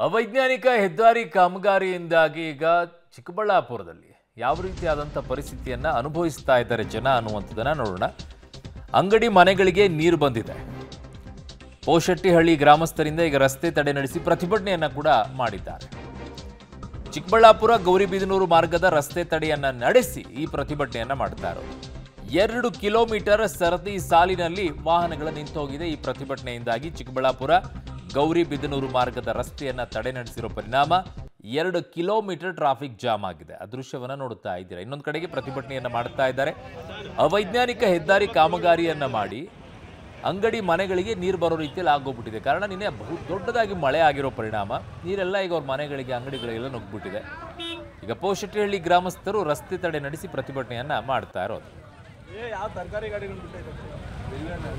ಅವೈಜ್ಞಾನಿಕ ಹೆದ್ದಾರಿ ಕಾಮಗಾರಿಯಿಂದಾಗಿ ಈಗ ಚಿಕ್ಕಬಳ್ಳಾಪುರದಲ್ಲಿ ಯಾವ ರೀತಿಯಾದಂಥ ಪರಿಸ್ಥಿತಿಯನ್ನ ಅನುಭವಿಸ್ತಾ ಇದ್ದಾರೆ ಜನ ಅನ್ನುವಂಥದ್ದನ್ನ ನೋಡೋಣ ಅಂಗಡಿ ಮನೆಗಳಿಗೆ ನೀರು ಬಂದಿದೆ ಪೋಶೆಟ್ಟಿಹಳ್ಳಿ ಗ್ರಾಮಸ್ಥರಿಂದ ಈಗ ರಸ್ತೆ ತಡೆ ನಡೆಸಿ ಪ್ರತಿಭಟನೆಯನ್ನ ಕೂಡ ಮಾಡಿದ್ದಾರೆ ಚಿಕ್ಕಬಳ್ಳಾಪುರ ಗೌರಿಬಿದನೂರು ಮಾರ್ಗದ ರಸ್ತೆ ತಡೆಯನ್ನ ನಡೆಸಿ ಈ ಪ್ರತಿಭಟನೆಯನ್ನ ಮಾಡ್ತಾ ಇರೋದು ಎರಡು ಕಿಲೋಮೀಟರ್ ಸರದಿ ಸಾಲಿನಲ್ಲಿ ವಾಹನಗಳು ನಿಂತೋಗಿದೆ ಈ ಪ್ರತಿಭಟನೆಯಿಂದಾಗಿ ಚಿಕ್ಕಬಳ್ಳಾಪುರ ಗೌರಿಬಿದನೂರು ಮಾರ್ಗದ ರಸ್ತೆಯನ್ನ ತಡೆ ನಡೆಸಿರೋ ಪರಿಣಾಮ ಎರಡು ಕಿಲೋಮೀಟರ್ ಟ್ರಾಫಿಕ್ ಜಾಮ್ ಆಗಿದೆ ಆ ದೃಶ್ಯವನ್ನ ನೋಡುತ್ತಾ ಇದ್ದೀರಾ ಇನ್ನೊಂದು ಕಡೆಗೆ ಪ್ರತಿಭಟನೆಯನ್ನ ಮಾಡ್ತಾ ಇದ್ದಾರೆ ಅವೈಜ್ಞಾನಿಕ ಹೆದ್ದಾರಿ ಕಾಮಗಾರಿಯನ್ನ ಮಾಡಿ ಅಂಗಡಿ ಮನೆಗಳಿಗೆ ನೀರು ಬರೋ ರೀತಿಯಲ್ಲಿ ಆಗೋಗ್ಬಿಟ್ಟಿದೆ ಕಾರಣ ನಿನ್ನೆ ಬಹು ದೊಡ್ಡದಾಗಿ ಮಳೆ ಆಗಿರೋ ಪರಿಣಾಮ ನೀರೆಲ್ಲ ಈಗ ಅವ್ರ ಮನೆಗಳಿಗೆ ಅಂಗಡಿಗಳಿಗೆಲ್ಲ ನುಗ್ಗಿಬಿಟ್ಟಿದೆ ಈಗ ಪೋಶೆಟ್ಟಿಹಳ್ಳಿ ಗ್ರಾಮಸ್ಥರು ರಸ್ತೆ ತಡೆ ನಡೆಸಿ ಪ್ರತಿಭಟನೆಯನ್ನ ಮಾಡ್ತಾ ಇರೋದು ಏ ಯಾವ ತರಕಾರಿ ಗಾಡಿಗಳು ಬಿಟ್ಟೈತೆ